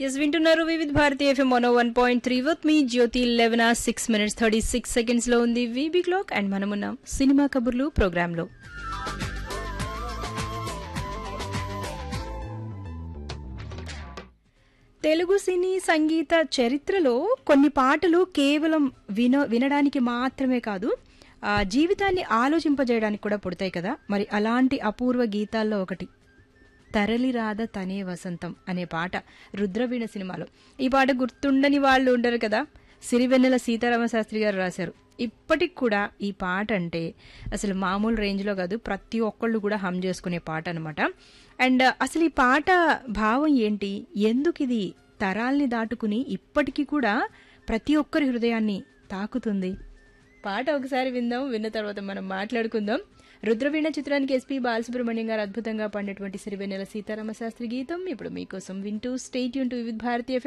yes వింటున్నారు Vividh Bharati FM one one point three with me Jyothi eleven ఆ six minutes thirty six seconds లో ఉంది VB clock and మనమున్నాం సినిమా కబుర్లు ప్రోగ్రామ్ లో తెలుగు సినీ సంగీత చరిత్రలో కొన్ని పాటలు కేవలం విన వినడానికి మాత్రమే కాదు ఆ జీవితాన్ని ఆలోచింపజేయడానికి కూడా పుడతాయి కదా మరి అలాంటి అపూర్వ గీతాల్లో ఒకటి తరలి రాధ తనే వసంతం అనే పాట రుద్రవీణ సినిమాలో ఈ పాట గుర్తుండని వాళ్ళు ఉండరు కదా సిరివెన్నెల సీతారామ శాస్త్రి గారు రాశారు ఇప్పటికి కూడా ఈ పాట అంటే అసలు మామూలు రేంజ్లో కాదు ప్రతి ఒక్కళ్ళు కూడా హమ్ చేసుకునే పాట అనమాట అండ్ అసలు ఈ పాట భావం ఏంటి ఎందుకు ఇది తరాల్ని దాటుకుని ఇప్పటికీ కూడా ప్రతి ఒక్కరి హృదయాన్ని తాకుతుంది పాట ఒకసారి విందాం విన్న తర్వాత మనం మాట్లాడుకుందాం రుద్రవీణ చిత్రానికి ఎస్పీ బాలసుబ్రహ్మణ్యం గారు అద్భుతంగా పాడినటువంటి సిరివెన్నెల సీతారామ శాస్త్రి గీతం ఇప్పుడు మీకోసం వింటూ స్టేట్ యూన్ టు వివిధ్ భారతీయ